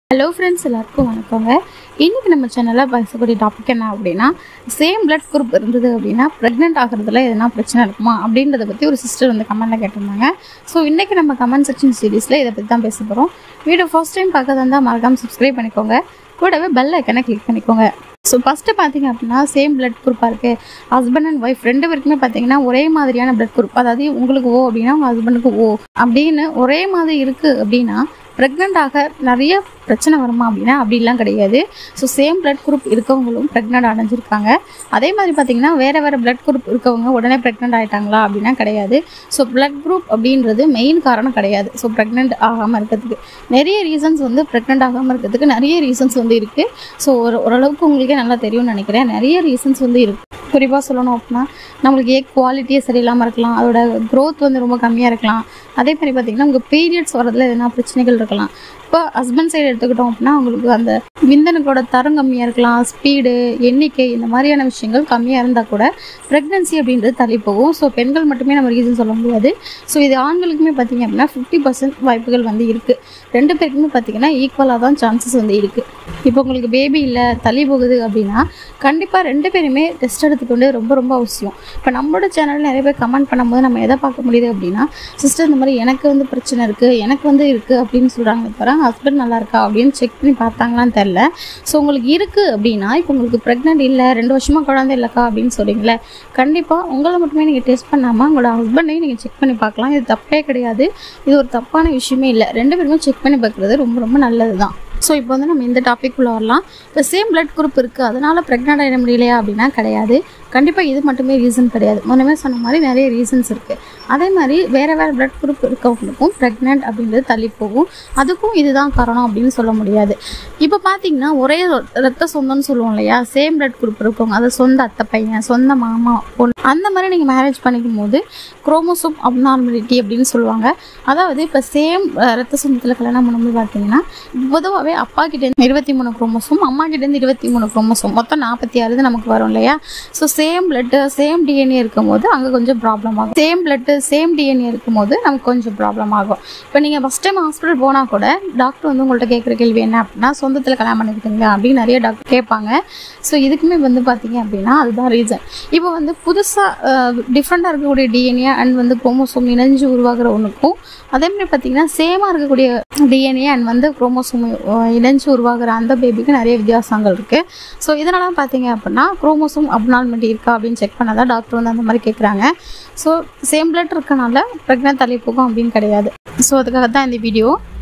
hello friends எல்லாருக்கும் வணக்கங்க இன்றைக்கி நம்ம சேனலில் பேசக்கூடிய டாபிக் என்ன அப்படின்னா சேம் பிளட் குரூப் இருந்தது அப்படின்னா ப்ரெக்னென்ட் ஆகிறதுல எதனா பிரச்சனை இருக்குமா அப்படின்றத பற்றி ஒரு சிஸ்டர் வந்து கமெண்ட்டில் கேட்டிருந்தாங்க ஸோ இன்றைக்கி நம்ம கமெண்ட் செக்ஷன் சீரீஸில் இதை பற்றி தான் பேச போகிறோம் வீடியோ ஃபர்ஸ்ட் டைம் பார்க்கறதா இருந்தால் மறக்காமல் சப்ஸ்கிரைப் பண்ணிக்கோங்க கூடவே பெல் ஐக்கனை கிளிக் பண்ணிக்கோங்க ஸோ ஃபஸ்ட்டு பார்த்தீங்க அப்படின்னா சேம் பிளட் குரூப்பாக இருக்குது ஹஸ்பண்ட் அண்ட் ஒய்ஃப் ரெண்டு பேருக்குமே பார்த்தீங்கன்னா ஒரே மாதிரியான பிளட் குரூப் அதாவது உங்களுக்கு ஓ அப்படின்னா உங்கள் ஹஸ்பண்டுக்கு ஓ அப்படின்னு ஒரே மாதிரி இருக்குது அப்படின்னா ப்ரெக்னென்ட் ஆக நிறைய பிரச்சனை வருமா அப்படின்னா அப்படிலாம் கிடையாது ஸோ சேம் பிளட் குரூப் இருக்கவங்களும் ப்ரெக்னென்ட் அடைஞ்சிருக்காங்க அதே மாதிரி பார்த்தீங்கன்னா வேறு வேறு பிளட் குரூப் இருக்கவங்க உடனே ப்ரெக்னென்ட் ஆகிட்டாங்களா அப்படின்னா கிடையாது ஸோ பிளட் குரூப் அப்படின்றது மெயின் காரணம் கிடையாது ஸோ ப்ரெக்னென்ட் ஆகாமல் இருக்கிறதுக்கு நிறைய ரீசன்ஸ் வந்து ப்ரெக்னென்ட் ஆகாமல் இருக்கிறதுக்கு நிறைய ரீசன்ஸ் வந்து இருக்குது ஸோ ஒரு ஓரளவுக்கு உங்களுக்கே நல்லா தெரியும்னு நினைக்கிறேன் நிறைய ரீசன்ஸ் வந்து இருக்குது குறிப்பாக சொல்லணும் அப்படின்னா நம்மளுக்கு ஏக் குவாலிட்டியே சரியில்லாமல் இருக்கலாம் அதோட க்ரோத் வந்து ரொம்ப கம்மியாக இருக்கலாம் அதே மாதிரி பார்த்திங்கன்னா உங்கள் பீரியட்ஸ் வரதுல எதனா பிரச்சனைகள் இருக்கலாம் இப்போ ஹஸ்பண்ட் சைடு எடுத்துக்கிட்டோம் அப்படின்னா உங்களுக்கு அந்த விந்தணுக்களோட தரம் கம்மியாக இருக்கலாம் ஸ்பீடு எண்ணிக்கை இந்த மாதிரியான விஷயங்கள் கம்மியாக இருந்தால் கூட ப்ரெக்னன்சி அப்படின்றது தள்ளி போகும் ஸோ பெண்கள் மட்டுமே நம்ம ரீசன் சொல்ல முடியாது ஸோ இது ஆண்களுக்குமே பார்த்திங்க அப்படின்னா ஃபிஃப்டி பர்சன்ட் வாய்ப்புகள் வந்து இருக்குது ரெண்டு பேருக்குமே பார்த்திங்கன்னா ஈக்குவலாக தான் சான்சஸ் வந்து இருக்குது இப்போ உங்களுக்கு பேபி இல்லை தள்ளி போகுது அப்படின்னா கண்டிப்பாக ரெண்டு பேருமே டெஸ்ட் எடுத்துக்கொண்டு ரொம்ப ரொம்ப அவசியம் இப்போ நம்மளோட சேனலில் நிறைய பேர் கமெண்ட் பண்ணும்போது நம்ம எதை பார்க்க முடியுது அப்படின்னா சிஸ்டர் இந்த மாதிரி எனக்கு வந்து பிரச்சனை இருக்குது எனக்கு வந்து இருக்குது அப்படின்னு சொல்கிறாங்களே தவிர ஹஸ்பண்ட் நல்லா இருக்கா அப்படின்னு செக் பண்ணி பார்த்தாங்களான்னு தெரில ஸோ உங்களுக்கு இருக்குது அப்படின்னா இப்போ உங்களுக்கு ப்ரெக்னென்ட் இல்லை ரெண்டு வருஷமாக குழந்தை இல்லைக்கா அப்படின்னு சொல்கிறீங்களே கண்டிப்பாக உங்களை மட்டுமே நீங்கள் டெஸ்ட் பண்ணாமல் உங்களோட ஹஸ்பண்டையும் நீங்கள் செக் பண்ணி பார்க்கலாம் இது தப்பே கிடையாது இது ஒரு தப்பான விஷயமே இல்லை ரெண்டு பேருமே செக் பண்ணி பார்க்குறது ரொம்ப ரொம்ப நல்லது தான் ஸோ இப்போ வந்து நம்ம இந்த டாபிக் உள்ள வரலாம் இப்போ சேம் பிளட் குரூப் இருக்குது அதனால் ப்ரெக்னென்ட் ஆகிட முடியலையா அப்படின்னா கிடையாது கண்டிப்பாக இது மட்டுமே ரீசன் கிடையாது முன்னமே சொன்ன மாதிரி நிறைய ரீசன்ஸ் இருக்குது அதே மாதிரி வேறு வேறு பிளட் குரூப் இருக்கவங்களுக்கும் ப்ரெக்னென்ட் அப்படின்றது தள்ளி போகும் அதுக்கும் இதுதான் காரணம் அப்படின்னு சொல்ல முடியாது இப்போ பார்த்தீங்கன்னா ஒரே ரத்த சொந்தம்னு சொல்லுவோம் இல்லையா சேம் பிளட் குரூப் இருக்கவங்க அது சொந்த அத்தை பையன் சொந்த மாமா பொண்ணு அந்த மாதிரி நீங்கள் மேரேஜ் பண்ணிக்கும் போது குரோமோசோம் அப்நார்மலிட்டி அப்படின்னு சொல்லுவாங்க அதாவது இப்போ சேம் ரத்த சொந்தத்தில் கல்யாணம் பண்ணும்போது பார்த்தீங்கன்னா பொதுவாகவே அப்பா கிட்டேருந்து இருபத்தி மூணு குரோமோசோம் அம்மா கிட்டேருந்து இருபத்தி மூணு குரோமோசோம் மொத்தம் நாற்பத்தி ஆறு நமக்கு வரும் இல்லையா so same blood same DNA இருக்கும்போது அங்கே கொஞ்சம் ப்ராப்ளம் ஆகும் சேம் பிளட்டு சேம் டிஎன்ஏ இருக்கும்போது நமக்கு கொஞ்சம் ப்ராப்ளம் ஆகும் இப்போ நீங்கள் ஃபஸ்ட் டைம் ஹாஸ்பிட்டல் போனால் கூட டாக்டர் வந்து உங்கள்கிட்ட கேட்குற கேள்வி என்ன அப்படின்னா சொந்தத்தில் கல்யாணம் பண்ணிக்கிட்டீங்களா அப்படின்னு நிறைய டாக்டர் கேட்பாங்க ஸோ இதுக்குமே வந்து பார்த்தீங்க அப்படின்னா அதுதான் ரீசன் இப்போ வந்து புதுசாக டிஃப்ரெண்ட்டாக இருக்கக்கூடிய டிஎன்ஏ அண்ட் வந்து குரோமோசோம் இணைஞ்சு உருவாகிற ஒன்றுக்கும் அதே மாதிரி பார்த்தீங்கன்னா சேமாக இருக்கக்கூடிய டிஎன்ஏ அண்ட் வந்து குரோமோசோம் இணைஞ்சு உருவாகிற அந்த பேபிக்கு நிறைய வித்தியாசங்கள் இருக்குது ஸோ இதனால பார்த்தீங்க அப்படின்னா குரோமோசோம் அப்னால்மெண்டி இருக்கா அப்படின்னு செக் பண்ணால் தான் டாக்டர் வந்து அந்த மாதிரி கேட்குறாங்க ஸோ சேம் பிளட் இருக்கனால ப்ரெக்னென்ட் தள்ளி போகும் அப்படின்னு கிடையாது ஸோ அதுக்காக தான் இந்த வீடியோ